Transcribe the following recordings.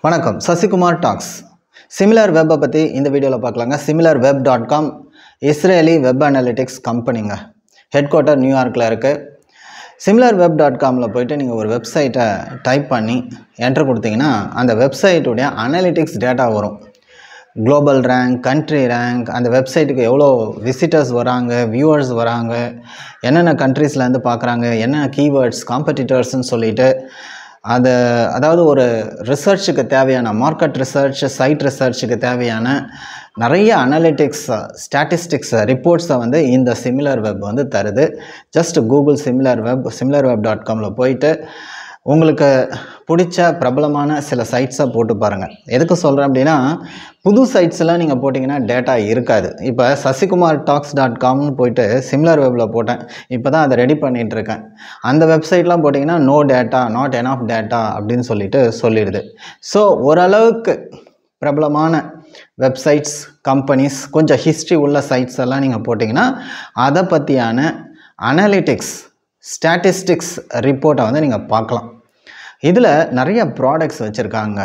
வணக்கம் Sasikumar tax similar வெப்பை பற்றி இந்த வீடியோவில் பார்க்கலாங்க similar web dot com Israeli web analytics கம்பெனிங்க ஹெட் குவார்ட்டர் நியூயார்க்கில் இருக்குது சிமிலர் வெப் டாட் காமில் போயிட்டு நீங்கள் ஒரு வெப்சைட்டை டைப் பண்ணி என்டர் கொடுத்தீங்கன்னா அந்த வெப்சைட்டுடைய அனாலிட்டிக்ஸ் டேட்டா வரும் குளோபல் ரேங்க் கண்ட்ரி ரேங்க் அந்த வெப்சைட்டுக்கு எவ்வளோ விசிட்டர்ஸ் வராங்க வியூவர்ஸ் வராங்க என்னென்ன கண்ட்ரீஸ்லேருந்து பார்க்குறாங்க என்னென்ன கீவேர்ட்ஸ் காம்படிட்டர்ஸ்னு சொல்லிட்டு அது அதாவது ஒரு ரிசர்ச்சுக்கு தேவையான மார்க்கெட் ரிசர்ச் சைட் ரிசர்ச்சுக்கு தேவையான நிறைய அனாலிட்டிக்ஸ் ஸ்டாட்டிஸ்டிக்ஸ் ரிப்போர்ட்ஸை வந்து இந்த சிமிலர் வெப் வந்து தருது just Google similar web similar web dot காமில் போயிட்டு உங்களுக்கு பிடிச்ச பிரபலமான சில சைட்ஸை போட்டு பாருங்கள் எதுக்கு சொல்கிறேன் அப்படின்னா புது சைட்ஸ் எல்லாம் நீங்கள் போட்டிங்கன்னா டேட்டா இருக்காது இப்போ சசிகுமார் டாக்ஸ் டாட் காம்னு போயிட்டு சிம்லர் வெப்பில் போட்டேன் இப்போ தான் அதை ரெடி பண்ணிகிட்டு இருக்கேன் அந்த வெப்சைட்லாம் போட்டிங்கன்னா no data not enough data அப்படின்னு சொல்லிட்டு சொல்லிடுது ஸோ ஓரளவுக்கு பிரபலமான வெப்சைட்ஸ் கம்பெனிஸ் கொஞ்சம் ஹிஸ்ட்ரி உள்ள சைட்ஸ் எல்லாம் நீங்கள் போட்டிங்கன்னா அதை பற்றியான அனாலிட்டிக்ஸ் ஸ்டாட்டிஸ்டிக்ஸ் ரிப்போர்ட்டை வந்து நீங்கள் பார்க்கலாம் இதில் நிறைய ப்ராடக்ட்ஸ் வச்சுருக்காங்க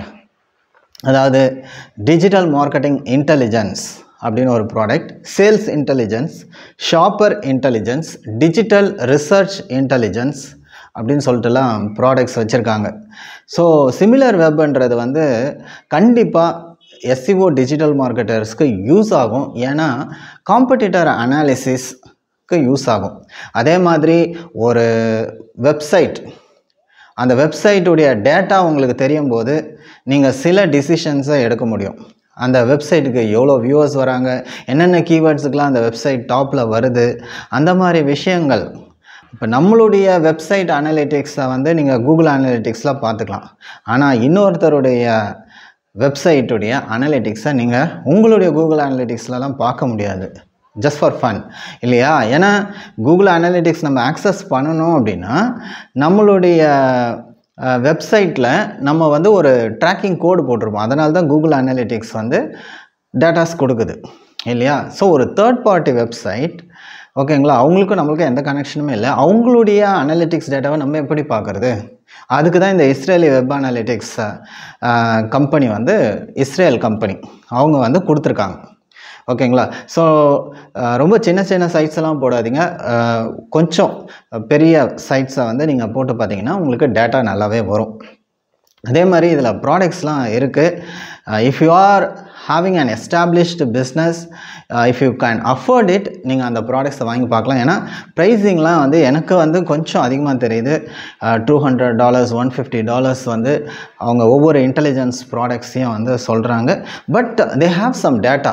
அதாவது டிஜிட்டல் மார்க்கெட்டிங் இன்டெலிஜென்ஸ் அப்படின்னு ஒரு product sales intelligence shopper intelligence digital research intelligence அப்படின்னு சொல்லிட்டுலாம் ப்ராடக்ட்ஸ் வச்சுருக்காங்க ஸோ சிமிலர் வெப்ன்றது வந்து கண்டிப்பாக எஸ்சிஓ டிஜிட்டல் மார்க்கெட்டர்ஸ்க்கு யூஸ் ஆகும் ஏன்னா காம்படிட்டர் அனாலிசிஸ்க்கு யூஸ் ஆகும் அதே மாதிரி ஒரு வெப்சைட் அந்த வெப்சைட்டுடைய டேட்டா உங்களுக்கு தெரியும் போது நீங்கள் சில டிசிஷன்ஸை எடுக்க முடியும் அந்த வெப்சைட்டுக்கு எவ்வளோ வியூவர்ஸ் வராங்க என்னென்ன கீவேர்ட்ஸுக்கெலாம் அந்த வெப்சைட் டாப்பில் வருது அந்த மாதிரி விஷயங்கள் இப்போ நம்மளுடைய வெப்சைட் அனாலிட்டிக்ஸை வந்து நீங்கள் கூகுள் அனாலிட்டிக்ஸில் பார்த்துக்கலாம் ஆனால் இன்னொருத்தருடைய வெப்சைட்டுடைய அனாலிட்டிக்ஸை நீங்கள் உங்களுடைய கூகுள் அனாலிட்டிக்ஸ்லலாம் பார்க்க முடியாது ஜஸ்ட் ஃபார் ஃபன் இல்லையா ஏன்னா கூகுள் அனாலிட்டிக்ஸ் நம்ம ஆக்சஸ் பண்ணணும் அப்படின்னா நம்மளுடைய வெப்சைட்டில் நம்ம வந்து ஒரு ட்ராக்கிங் கோடு போட்டிருப்போம் அதனால தான் கூகுள் அனாலிட்டிக்ஸ் வந்து டேட்டாஸ் கொடுக்குது இல்லையா ஸோ ஒரு தேர்ட் பார்ட்டி வெப்சைட் ஓகேங்களா அவங்களுக்கும் நம்மளுக்கும் எந்த கனெக்ஷனுமே இல்லை அவங்களுடைய அனாலிட்டிக்ஸ் டேட்டாவை நம்ம எப்படி பார்க்குறது அதுக்கு தான் இந்த இஸ்ரேலி வெப் அனாலிட்டிக்ஸ் கம்பெனி வந்து இஸ்ரேல் கம்பெனி அவங்க வந்து கொடுத்துருக்காங்க ஓகேங்களா ஸோ ரொம்ப சின்ன சின்ன சைட்ஸ் எல்லாம் போடாதீங்க கொஞ்சம் பெரிய சைட்ஸை வந்து நீங்கள் போட்டு பார்த்தீங்கன்னா உங்களுக்கு டேட்டா நல்லாவே வரும் அதே மாதிரி இதில் ப்ராடக்ட்ஸ்லாம் இருக்குது if you are having an established business if you can afford it நீங்கள் அந்த ப்ராடக்ட்ஸை வாங்கி பார்க்கலாம் ஏன்னா ப்ரைஸிங்லாம் வந்து எனக்கு வந்து கொஞ்சம் அதிகமாக தெரியுது two hundred dollars one fifty dollars வந்து அவங்க ஒவ்வொரு இன்டெலிஜென்ஸ் ப்ராடக்ட்ஸையும் வந்து சொல்கிறாங்க but they have some data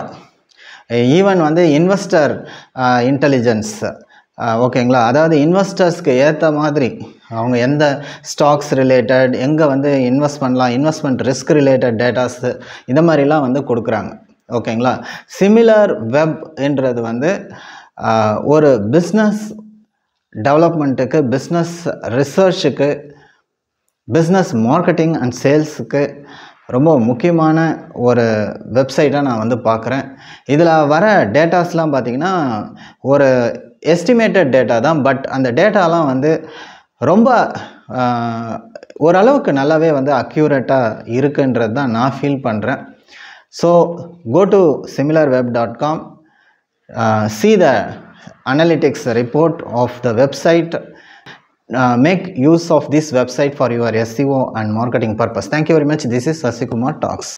even வந்து இன்வெஸ்டர் இன்டெலிஜென்ஸ் ஓகேங்களா அதாவது இன்வெஸ்டர்ஸ்க்கு ஏற்ற மாதிரி அவங்க எந்த ஸ்டாக்ஸ் ரிலேட்டட் எங்கே வந்து இன்வெஸ்ட் பண்ணலாம் இன்வெஸ்ட்மெண்ட் ரிஸ்க் ரிலேட்டட் டேட்டாஸ் இந்த மாதிரிலாம் வந்து கொடுக்குறாங்க ஓகேங்களா சிமிலர் வெப் என்றது வந்து ஒரு பிஸ்னஸ் டெவலப்மெண்ட்டுக்கு பிஸ்னஸ் ரிசர்ச்சுக்கு பிஸ்னஸ் மார்க்கெட்டிங் அண்ட் சேல்ஸுக்கு ரொம்ப முக்கியமான ஒரு வெப்சைட்டாக நான் வந்து பார்க்குறேன் இதில் வர டேட்டாஸ்லாம் பார்த்திங்கன்னா ஒரு எஸ்டிமேட்டட் டேட்டா தான் பட் அந்த டேட்டாலாம் வந்து ரொம்ப ஓரளவுக்கு நல்லாவே வந்து அக்யூரேட்டாக இருக்குன்றது தான் நான் ஃபீல் பண்ணுறேன் so go to similar web dot com see the analytics report of the website uh, make use of this website for your SEO and marketing purpose. Thank you very much. This is Sasikumar Talks.